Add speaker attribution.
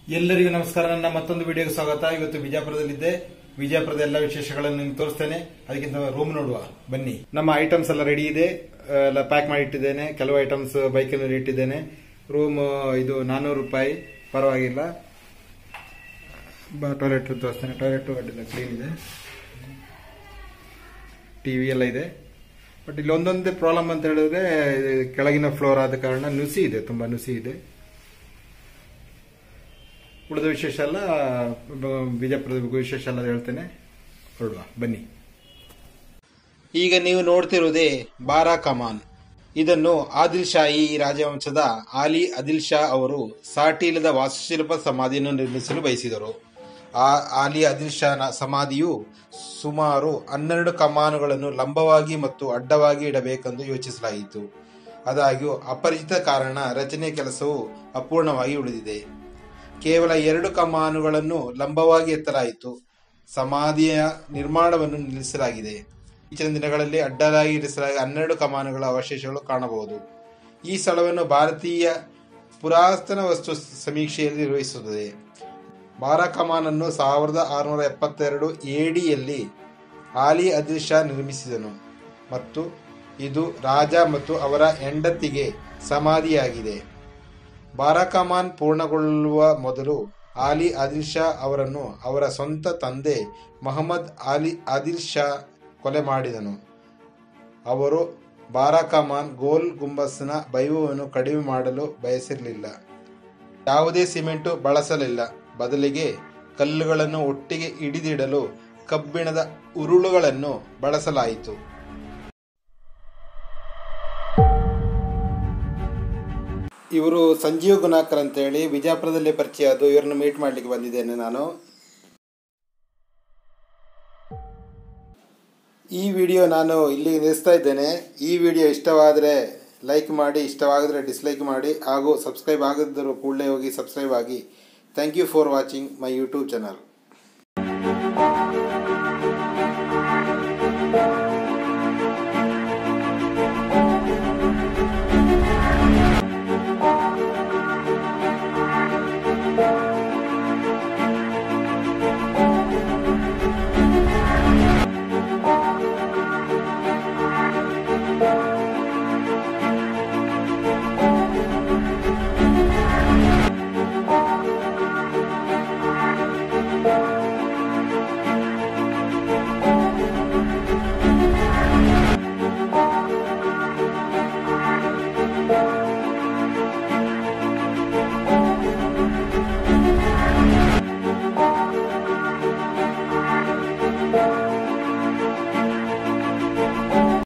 Speaker 1: ಎಲ್ಲರಿಗೂ ನಮಸ್ಕಾರ ನನ್ನ ಮತ್ತೊಂದು ವಿಡಿಯೋಗೆ ಸ್ವಾಗತ ಇವತ್ತು ವಿಜಯಪುರದಲ್ಲಿದ್ದೆ ವಿಜಯಪುರದ ಎಲ್ಲ ವಿಶೇಷಗಳನ್ನು ನಿಮ್ಗೆ ತೋರಿಸ್ತೇನೆ ಅದಕ್ಕಿಂತ ರೂಮ್ ನೋಡುವ ಬನ್ನಿ ನಮ್ಮ ಐಟಮ್ಸ್ ಎಲ್ಲ ರೆಡಿ ಇದೆ ಆ, ಎಲ್ಲ ಪ್ಯಾಕ್ ಮಾಡಿ ಇಟ್ಟಿದ್ದೇನೆ ಕೆಲವು ಐಟಮ್ಸ್ ಬೈಕಿನಲ್ಲಿ ಇಟ್ಟಿದ್ದೇನೆ ರೂಮ್ ಇದು ನಾನ್ನೂರು ರೂಪಾಯಿ ಪರವಾಗಿಲ್ಲ ಟಾಯ್ಲೆಟ್ ತೋರಿಸ್ತೇನೆ ಟಾಯ್ಲೆಟ್ ಅಡ್ಡಿಲ್ಲ ಕ್ಲೀನ್ ಇದೆ ಟಿವಿ ಎಲ್ಲ ಇದೆ ಬಟ್ ಇಲ್ಲಿ ಒಂದೊಂದೇ ಪ್ರಾಬ್ಲಮ್ ಅಂತ ಹೇಳಿದ್ರೆ ಇದು ಕೆಳಗಿನ ಫ್ಲೋರ್ ಆದ ಕಾರಣ ನುಸಿ ಇದೆ ತುಂಬಾ ನುಸಿ ಇದೆ ಉಳಿದ ವಿಶೇಷ ಎಲ್ಲ ಬ- ವಿಜಯಪುರದ ವಿಶೇಷ ಎಲ್ಲ ಹೇಳ್ತೇನೆ ಹೊರಡುವ ಬನ್ನಿ ಈಗ ನೀವು ನೋಡ್ತಿರುವುದೇ ಬಾರಾ ಕಮಾನ್ ಇದನ್ನು ಆದಿಲ್ ಶಾಹಿ ರಾಜವಂಶದ ಆಲಿ ಆದಿಲ್ ಶಾ ಅವರು ಸಾಟಿಲದ ವಾಸ್ತುಶಿಲ್ಪ ಸಮಾಧಿಯನ್ನು ನಿರ್ಮಿಸಲು ಬಯಸಿದರು ಆ ಆಲಿ ಆದಿಲ್ ಶಾನ ಸಮಾಧಿಯು ಸುಮಾರು ಹನ್ನೆರಡು ಕಮಾನುಗಳನ್ನು ಲಂಬವಾಗಿ ಮತ್ತು ಅಡ್ಡವಾಗಿ ಇಡಬೇಕೆಂದು ಯೋಚಿಸಲಾಯಿತು ಆದಾಗ್ಯೂ ಅಪರಿಚಿತ ಕಾರಣ ರಚನೆ ಕೆಲಸವು ಅಪೂರ್ಣವಾಗಿ ಉಳಿದಿದೆ ಕೇವಲ ಎರಡು ಕಮಾನುಗಳನ್ನು ಲಂಬವಾಗಿ ಎತ್ತಲಾಯಿತು ಸಮಾಧಿಯ ನಿರ್ಮಾಣವನ್ನು ನಿಲ್ಲಿಸಲಾಗಿದೆ ಈಚಿನ ದಿನಗಳಲ್ಲಿ ಅಡ್ಡಲಾಗಿ ಇರಿಸಲಾದ ಹನ್ನೆರಡು ಕಮಾನುಗಳ ಅವಶೇಷಗಳು ಕಾಣಬಹುದು ಈ ಸ್ಥಳವನ್ನು ಭಾರತೀಯ ಪುರಾತನ ವಸ್ತು ಸಮೀಕ್ಷೆಯಲ್ಲಿ ನಿರ್ವಹಿಸುತ್ತದೆ ಬಾರಾ ಕಮಾನನ್ನು ಸಾವಿರದ ಆರುನೂರ ಎಪ್ಪತ್ತೆರಡು ಎಡಿಯಲ್ಲಿ ಆಲಿ ಆದಿಲ್ ಶಾ ನಿರ್ಮಿಸಿದನು ಮತ್ತು ಇದು ರಾಜ ಮತ್ತು ಅವರ ಹೆಂಡತಿಗೆ ಸಮಾಧಿಯಾಗಿದೆ ಬಾರಾಕಮಾನ್ ಪೂರ್ಣಗೊಳ್ಳುವ ಮೊದಲು ಆಲಿ ಆದಿಲ್ ಶಾ ಅವರನ್ನು ಅವರ ಸ್ವಂತ ತಂದೆ ಮೊಹಮ್ಮದ್ ಆಲಿ ಆದಿಲ್ ಶಾ ಕೊಲೆ ಮಾಡಿದನು ಅವರು ಬಾರಾಕಮಾನ್ ಗೋಲ್ ಗುಂಬಸ್ನ ವೈಭವವನ್ನು ಕಡಿಮೆ ಮಾಡಲು ಬಯಸಿರಲಿಲ್ಲ ಯಾವುದೇ ಸಿಮೆಂಟು ಬಳಸಲಿಲ್ಲ ಬದಲಿಗೆ ಕಲ್ಲುಗಳನ್ನು ಒಟ್ಟಿಗೆ ಹಿಡಿದಿಡಲು ಕಬ್ಬಿಣದ ಉರುಳುಗಳನ್ನು ಬಳಸಲಾಯಿತು ಇವರು ಸಂಜೀವ್ ಗುಣಾಕರ್ ಅಂತೇಳಿ ವಿಜಯಪುರದಲ್ಲಿ ಪರಿಚಯ ಅದು ಇವ್ರನ್ನ ಮೀಟ್ ಮಾಡ್ಲಿಕ್ಕೆ ಬಂದಿದ್ದೇನೆ ನಾನು ಈ ವಿಡಿಯೋ ನಾನು ಇಲ್ಲಿ ನಿಲ್ಲಿಸ್ತಾ ಇದ್ದೇನೆ ಈ ವಿಡಿಯೋ ಇಷ್ಟವಾದರೆ ಲೈಕ್ ಮಾಡಿ ಇಷ್ಟವಾಗಿದ್ರೆ ಡಿಸ್ಲೈಕ್ ಮಾಡಿ ಹಾಗೂ ಸಬ್ಸ್ಕ್ರೈಬ್ ಆಗದಿದ್ದರೂ ಕೂಡಲೇ ಹೋಗಿ ಸಬ್ಸ್ಕ್ರೈಬ್ ಆಗಿ thank you for watching my YouTube channel